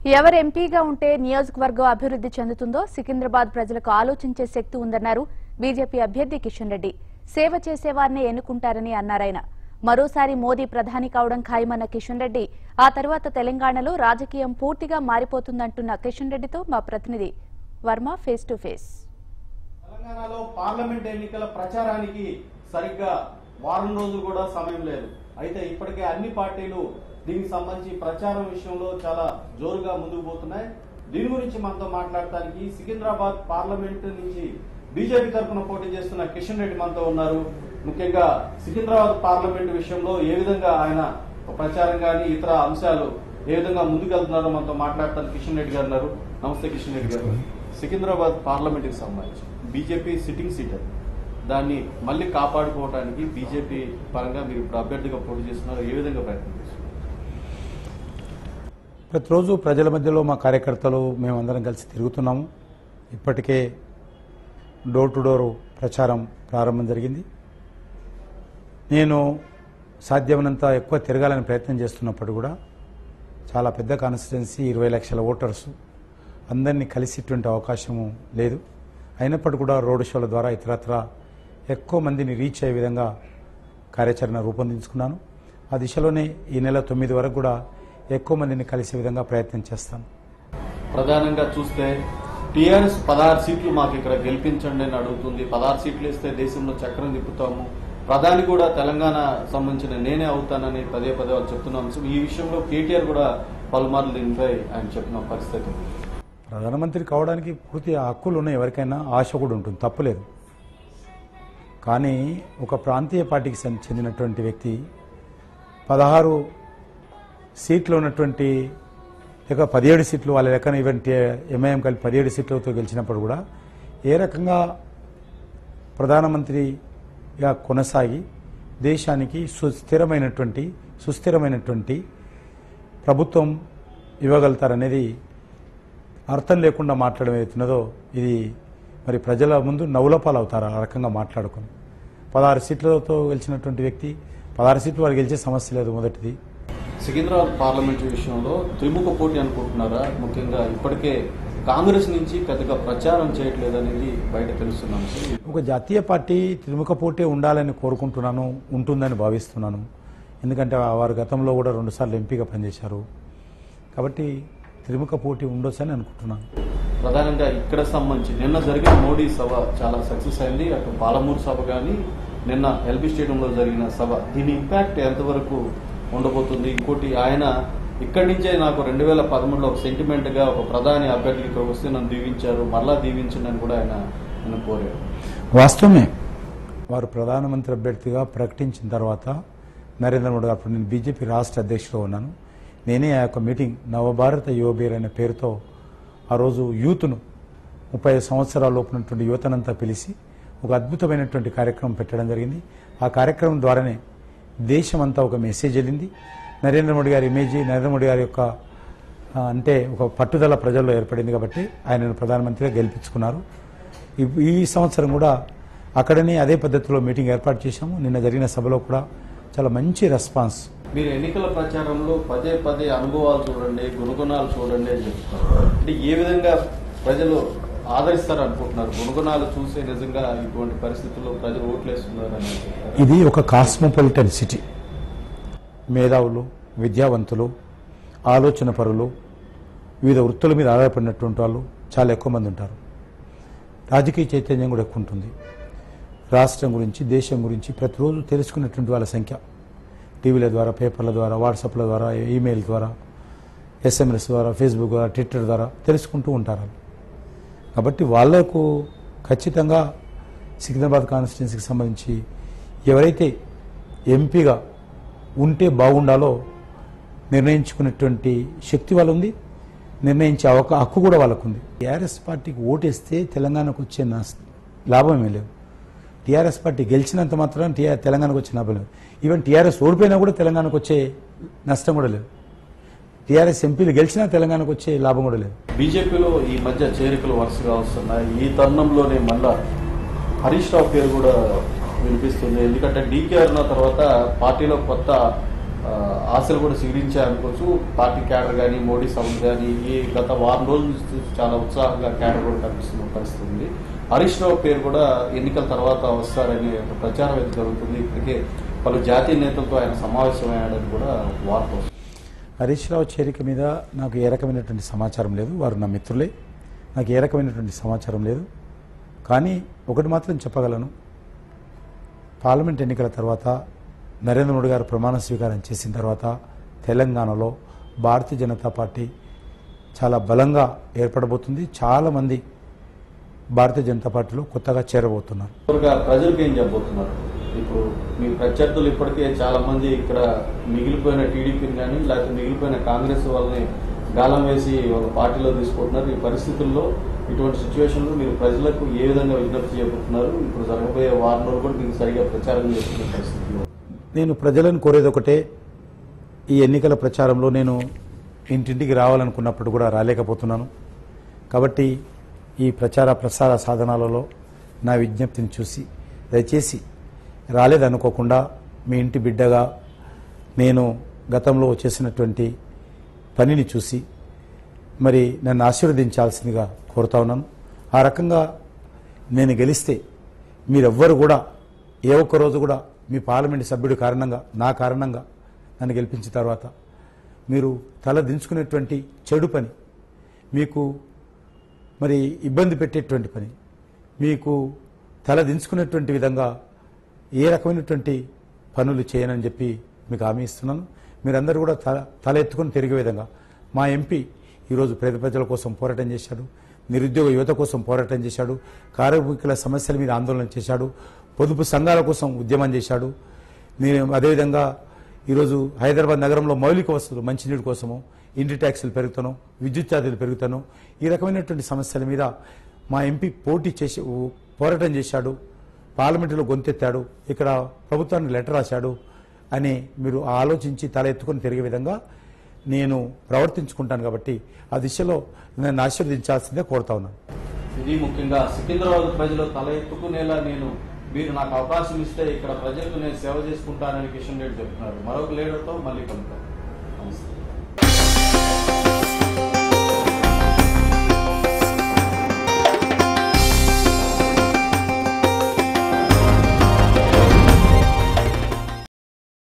ఎవరు ఎంపీగా ఉంటే నియోజకవర్గం అభివృద్ధి చెందుతుందో సికింద్రాబాద్ ప్రజలకు ఆలోచించే శక్తి ఉందన్నారు బీజేపీ అభ్యర్థి కిషన్ రెడ్డి సేవ చేసేవారినే ఎన్నుకుంటారని అన్నారాయన మరోసారి మోదీ ప్రధాని కావడం ఖాయమన్న కిషన్ రెడ్డి ఆ తర్వాత తెలంగాణలో రాజకీయం పూర్తిగా మారిపోతుందంటున్న కిషన్ రెడ్డితో మా ప్రతినిధి వర్మ ఫేస్ టు ఫేస్ తెలంగాణలో పార్లమెంట్ ఎన్నికల ప్రచారానికి సరిగ్గా వారం రోజులు కూడా సమయం లేదు అయితే ఇప్పటికే అన్ని పార్టీలు దీనికి సంబంధించి ప్రచారం విషయంలో చాలా జోరుగా ముందుకు పోతున్నాయి దీని గురించి మనతో మాట్లాడటానికి సికింద్రాబాద్ పార్లమెంట్ నుంచి బీజేపీ తరఫున పోటీ చేస్తున్న కిషన్ రెడ్డి మనతో ఉన్నారు ముఖ్యంగా సికింద్రాబాద్ పార్లమెంట్ విషయంలో ఏ విధంగా ఆయన ప్రచారం కానీ ఇతర అంశాలు ఏ విధంగా ముందుకెళ్తున్నారో మనతో మాట్లాడటానికి కిషన్ రెడ్డి గారు ఉన్నారు నమస్తే కిషన్ రెడ్డి గారు సికింద్రాబాద్ పార్లమెంట్ కి సంబంధించి బీజేపీ సిట్టింగ్ సీట్ అది దాన్ని మళ్ళీ కాపాడుకోవడానికి బీజేపీ పరంగా మీరు ఇప్పుడు అభ్యర్థిగా పోటీ చేస్తున్నారు ఏ విధంగా ప్రయత్నం చేస్తున్నారు ప్రతిరోజు ప్రజల మధ్యలో మా కార్యకర్తలు మేమందరం కలిసి తిరుగుతున్నాము ఇప్పటికే డోర్ టు డోర్ ప్రచారం ప్రారంభం జరిగింది నేను సాధ్యమైనంత ఎక్కువ తిరగాలని ప్రయత్నం చేస్తున్నప్పుడు కూడా చాలా పెద్ద కాన్స్టిట్యున్సీ ఇరవై లక్షల ఓటర్స్ అందరినీ కలిసేటువంటి అవకాశము లేదు అయినప్పటికీ కూడా రోడ్ షోల ద్వారా ఇతరత్ర ఎక్కువ మందిని రీచ్ అయ్యే విధంగా కార్యాచరణ రూపొందించుకున్నాను ఆ దిశలోనే ఈ నెల తొమ్మిది వరకు కూడా ఎక్కువ మందిని కలిసే విధంగా ప్రయత్నం చేస్తాను ప్రధానంగా చూస్తే టీఆర్ఎస్ పదహారు సీట్లు మాకు ఇక్కడ గెలిపించండి అని అడుగుతుంది పదహారు సీట్లు ఇస్తే దేశంలో చక్రం తిప్పుతాము ప్రధాని కూడా తెలంగాణ సంబంధించిన నేనే అవుతానని పదే పదే వాళ్ళు చెప్తున్న అంశం ఈ విషయంలో కేటీఆర్ కూడా పలుమార్లు దీనిపై ఆయన చెప్పిన పరిస్థితి ప్రధానమంత్రి కావడానికి పూర్తి హక్కులు ఉన్నాయి ఎవరికైనా ఆశ కూడా ఉంటుంది తప్పులేదు కానీ ఒక ప్రాంతీయ పార్టీకి సం- చెందినటువంటి వ్యక్తి పదహారు సీట్లు ఉన్నటువంటి లేక పదిహేడు సీట్లు వాళ్ళ లెక్కన ఈవెన్ ఎంఐఎం కలిపి పదిహేడు సీట్లతో గెలిచినప్పుడు కూడా ఏ రకంగా ప్రధానమంత్రిగా కొనసాగి దేశానికి సుస్థిరమైనటువంటి సుస్థిరమైనటువంటి ప్రభుత్వం ఇవ్వగలుగుతారనేది అర్థం లేకుండా మాట్లాడడం ఏదైతున్నదో ఇది మరి ప్రజల ముందు నవ్వులపాలు అవుతారు ఆ రకంగా మాట్లాడుకుని పదహారు సీట్లతో గెలిచినటువంటి వ్యక్తి పదహారు సీట్లు వారు గెలిచే సమస్య లేదు మొదటిది సికింద్రాబాద్ పార్లమెంటు విషయంలో త్రిముఖ పోటీ అనుకుంటున్నారా ముఖ్యంగా ఇప్పటికే కాంగ్రెస్ నుంచి పెద్దగా ప్రచారం చేయట్లేదు అనేది బయట తెలుస్తున్న అంశం ఒక జాతీయ పార్టీ త్రిముఖ పోటీ ఉండాలని కోరుకుంటున్నాను ఉంటుందని భావిస్తున్నాను ఎందుకంటే వారు గతంలో కూడా రెండుసార్లు ఎంపీగా పనిచేశారు కాబట్టి త్రిముఖ పోటీ ఉండొచ్చని అనుకుంటున్నాను ప్రధానంగా ఇక్కడ సంబంధించి నిన్న జరిగిన మోడీ సభ చాలా సక్సెస్ అయింది అటు పాలమూరు సభ కానీ నిన్న ఎల్బీ స్టేడియంలో జరిగిన సభ దీని ఇంపాక్ట్ ఎంతవరకు ఉండబోతుంది ఇంకోటి ఆయన ఇక్కడి నుంచే నాకు రెండు వేల పదమూడులో ఒక సెంటిమెంట్ గా ఒక ప్రధాని అభ్యర్థికి ఇక్కడ వస్తే నన్ను దీవించారు మళ్ళా దీవించండి అని కూడా ఆయన నన్ను కోరారు వాస్తవమే వారు ప్రధానమంత్రి అభ్యర్థిగా ప్రకటించిన తర్వాత నరేంద్ర మోడీ గారు అప్పుడు నేను బీజేపీ రాష్ట్ర అధ్యక్షుడు ఉన్నాను నేనే ఆ యొక్క మీటింగ్ నవభారత యువబీర్ అనే పేరుతో ఆ రోజు యూత్ను ముప్పై ఐదు సంవత్సరాల లోపు ఉన్నటువంటి యువతనంతా పిలిచి ఒక అద్భుతమైనటువంటి కార్యక్రమం పెట్టడం జరిగింది ఆ కార్యక్రమం ద్వారానే దేశమంతా ఒక మెసేజ్ వెళ్ళింది నరేంద్ర మోడీ గారి ఇమేజ్ నరేంద్ర మోడీ గారి యొక్క ఆ, అంటే ఒక పట్టుదల ప్రజల్లో ఏర్పడింది కాబట్టి ఆయనను ప్రధానమంత్రిగా గెలిపించుకున్నారు ఈ- ఈ సంవత్సరం కూడా అక్కడనే అదే పద్ధతిలో మీటింగ్ ఏర్పాటు చేశాము నిన్న జరిగిన సభలో కూడా చాలా మంచి రెస్పాన్స్ మీరు ఎన్నికల ప్రచారంలో పదే పదే అనుభవాలు చూడండి గుణగుణాలు చూడండి అని చెప్తున్నారు అంటే ఏ విధంగా ప్రజలు ఆదరిస్తారు అనుకుంటున్నారు గుణగుణాలు చూసే నిజంగా ఇటువంటి పరిస్థితుల్లో ప్రజలు ఓట్లేస్తున్నారు అని చెప్తారు ఇది ఒక కాస్మోపాలిటన్ సిటీ మేధావులు విద్యావంతులు ఆలోచన పరులు వివిధ వృత్తుల మీద ఆధారపడినటువంటి వాళ్ళు చాలా ఎక్కువ మంది ఉంటారు రాజకీయ చైతన్యం కూడా ఎక్కువ ఉంటుంది రాష్ట్రం గురించి దేశం గురించి ప్రతిరోజు తెలుసుకున్నటువంటి వాళ్ళ సంఖ్య టీవీల ద్వారా పేపర్ల ద్వారా వాట్సాప్ల ద్వారా ఈమెయిల్ ద్వారా ఎస్ఎంఎస్ ద్వారా ఫేస్బుక్ ద్వారా ట్విట్టర్ ద్వారా తెలుసుకుంటూ ఉంటారు వాళ్ళు. కాబట్టి వాళ్లకు ఖచ్చితంగా సికింద్రాబాద్ కాన్స్టిట్యున్సీకి సంబంధించి ఎవరైతే ఎంపీగా ఉంటే బాగుండాలో నిర్ణయించుకునేటువంటి శక్తి వాళ్ళ ఉంది నిర్ణయించే అవక హక్కు కూడా వాళ్ళకు ఉంది టీఆర్ఎస్ పార్టీకి ఓటేస్తే తెలంగాణకు వచ్చే నష్ట లాభం ఏమీ లేదు టీఆర్ఎస్ పార్టీ గెలిచినంత మాత్రం టీఆర్ తెలంగాణకు వచ్చే లాభం లేదు ఈవెన్ టీఆర్ఎస్ ఓడిపోయినా కూడా తెలంగాణకు వచ్చే నష్టం కూడా లేదు టీఆర్ఎస్ ఎంపీలు గెలిచినా తెలంగాణకు వచ్చే లాభం కూడా లేదు బీజేపీలో ఈ మధ్య చేరికలు వరుసగా వస్తున్నాయి ఈ తరుణంలోనే మళ్ళా హరీష్ రావు పేరు కూడా వినిపిస్తుంది ఎందుకంటే డీకే అరుణ తర్వాత పార్టీలో కొత్త ఆ, ఆశలు కూడా సిగురించాయనుకోవచ్చు పార్టీ క్యాడర్ కానీ మోడీ సౌండ్ కానీ ఈ గత వారం రోజుల నుంచి చూసి చాలా ఉత్సాహంగా క్యాడర్ కూడా కనిపిస్తున్న పరిస్థితి ఉంది హరీష్ రావు పేరు కూడా ఎన్నికల తర్వాత వస్తారనే ఒక ప్రచారం అయితే జరుగుతుంది ఇప్పటికే పలు జాతీయ నేతలతో ఆయన సమావేశమయ్యాడని కూడా వార్త వస్తుంది హరీష్ రావు చేరిక మీద నాకు ఏ రకమైనటువంటి సమాచారం లేదు వారు నా మిత్రులే నాకు ఏ రకమైనటువంటి సమాచారం లేదు కానీ ఒకటి మాత్రం చెప్పగలను పార్లమెంట్ ఎన్నికల తర్వాత నరేంద్ర మోడీ గారు ప్రమాణ స్వీకారం చేసిన తర్వాత తెలంగాణలో భారతీయ జనతా పార్టీ చాలా బలంగా ఏర్పడబోతుంది చాలామంది భారతీయ జనతా పార్టీలో కొత్తగా చేరబోతున్నారు చివరిగా ప్రజలకు ఏం చెప్పబోతున్నారు ఇప్పుడు మీ ప్రత్యర్థులు ఇప్పటికే చాలా మంది ఇక్కడ మిగిలిపోయిన టీడీపీని కానీ లేకపోతే మిగిలిపోయిన కాంగ్రెస్ వాళ్ళని గాలం వేసి వాళ్ళ పార్టీలో తీసుకుంటున్నారు ఈ పరిస్థితుల్లో ఇటువంటి సిచ్యువేషన్లో మీరు ప్రజలకు ఏ విధంగా విజ్ఞప్తి చేయబోతున్నారు ఇప్పుడు జరగబోయే వారం రోజులు కూడా మీకు సరిగా ప్రచారం చేస్తున్న పరిస్థితుల్లో నేను ప్రజలను కోరేది ఒకటే ఈ ఎన్నికల ప్రచారంలో నేను ఇంటింటికి రావాలనుకున్నప్పుడు కూడా రాలేకపోతున్నాను కాబట్టి ఈ ప్రచార ప్రసార సాధనాలలో నా విజ్ఞప్తిని చూసి దయచేసి రాలేదనుకోకుండా మీ ఇంటి బిడ్డగా నేను గతంలో చేసినటువంటి పనిని చూసి మరి నన్ను ఆశీర్వదించాల్సిందిగా కోరుతా ఉన్నాను ఆ రకంగా నేను గెలిస్తే మీరెవ్వరు కూడా ఏ ఒక్క రోజు కూడా మీ పార్లమెంట్ సభ్యుడి కారణంగా నా కారణంగా నన్ను గెలిపించిన తర్వాత మీరు తల దించుకునేటువంటి చెడు పని మీకు మరి ఇబ్బంది పెట్టేటువంటి పని మీకు తల దించుకునేటువంటి విధంగా ఏ రకమైనటువంటి పనులు చేయనని చెప్పి మీకు హామీ ఇస్తున్నాను మీరందరూ కూడా తల తల ఎత్తుకొని తిరిగే విధంగా మా ఎంపీ ఈరోజు పేద ప్రజల కోసం పోరాటం చేశాడు నిరుద్యోగ యువత కోసం పోరాటం చేశాడు కార్మికుల సమస్యల మీద ఆందోళన చేశాడు పొదుపు సంఘాల కోసం ఉద్యమం చేశాడు నేను అదేవిధంగా ఈరోజు హైదరాబాద్ నగరంలో మౌలిక వసతులు మంచినీటి కోసము ఇంటి ట్యాక్సులు పెరుగుతాను విద్యుత్ ఛార్జీలు పెరుగుతాను ఈ రకమైనటువంటి సమస్యల మీద మా ఎంపీ పోటీ చేసి పోరాటం చేశాడు పార్లమెంటులో గొంతెత్తాడు ఇక్కడ ప్రభుత్వానికి లెటర్ రాశాడు అని మీరు ఆలోచించి తల ఎత్తుకొని తిరిగే విధంగా నేను ప్రవర్తించుకుంటాను కాబట్టి ఆ దిశలో నన్ను ఆశీర్వదించాల్సిందే కోరుతా ఉన్నాను ఇది ముఖ్యంగా సికింద్రాబాద్ ప్రజలు తల ఎత్తుకునేలా నేను మీరు నాకు అవకాశం ఇస్తే ఇక్కడ ప్రజలకు నేను సేవ చేసుకుంటానని కిషన్ రెడ్డి చెప్తున్నారు మరొక లీడర్తో మళ్ళీ కలుగుతాం నమస్తే